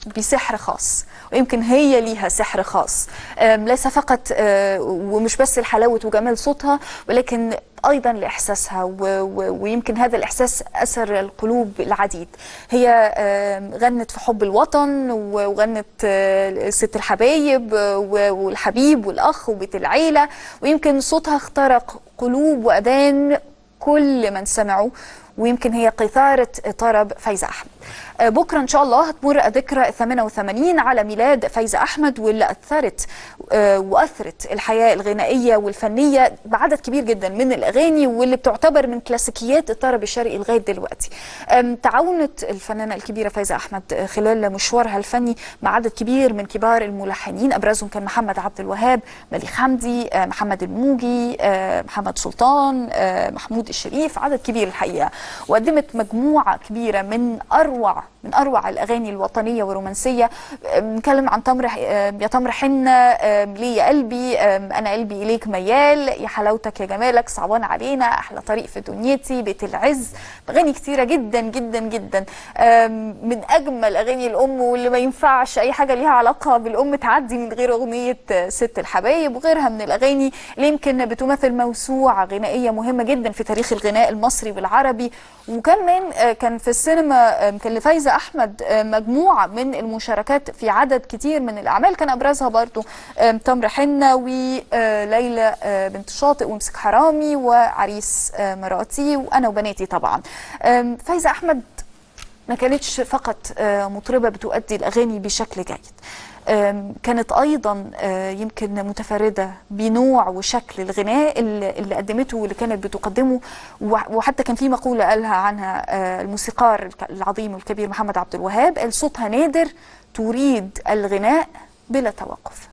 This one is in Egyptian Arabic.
بسحر خاص ويمكن هي ليها سحر خاص أم، ليس فقط آه، ومش بس الحلاوة وجمال صوتها ولكن ايضا لاحساسها و- و- ويمكن هذا الاحساس اثر القلوب العديد هي آم، غنت في حب الوطن و- وغنت آه، ست الحبايب آه، و- والحبيب والاخ وبيت العيله ويمكن صوتها اخترق قلوب واذان كل من سمعوا ويمكن هي قيثارة طرب فايزة أحمد آه، بكرة إن شاء الله هتمر ذكرى 88 على ميلاد فايزة أحمد واللي أثرت آه، وأثرت الحياة الغنائية والفنية بعدد كبير جدا من الأغاني واللي بتعتبر من كلاسيكيات الطرب الشرقي لغاية دلوقتي آم، تعاونت الفنانة الكبيرة فايزة أحمد آه، خلال مشوارها الفني مع عدد كبير من كبار الملحنين أبرزهم كان محمد عبد الوهاب مليك حمدي آه، محمد الموجي آه، محمد سلطان آه، محمود الشريف عدد كبير الحقيقة وقدمت مجموعة كبيرة من أروع من أروع الأغاني الوطنية والرومانسية آه، بنتكلم عن تمر آه، يا تمر حنة آه، ليه يا قلبي آه، أنا قلبي إليك ميال يا حلاوتك يا جمالك صعبان علينا أحلى طريق في دنيتي بيت العز أغاني كتيرة جدا جدا جدا آم، من أجمل أغاني الأم واللي ما ينفعش أي حاجة ليها علاقة بالأم تعدي من غير أغنية آه، ست الحبايب وغيرها من الأغاني اللي يمكن بتمثل موسوعة غنائية مهمة جدا في تاريخ الغناء المصري والعربي وكمان آه، كان في السينما آه، كان لفايزة أحمد آه، مجموعة من المشاركات في عدد كتير من الأعمال كان أبرزها برضو آه، تمر حنة وليلى آه، بنت شاطئ ومسك حرامي وعريس آه، مراتي وأنا وبناتي طبعا آم، فايزة أحمد ما كانتش فقط آه، مطربة بتؤدي الأغاني بشكل جيد آم، كانت أيضا آه، يمكن متفردة بنوع وشكل الغناء اللي اللي قدمته واللي كانت بتقدمه وح- وحتى كان في مقولة قالها عنها آه، الموسيقار الك- العظيم والكبير محمد عبد الوهاب قال صوتها نادر تريد الغناء بلا توقف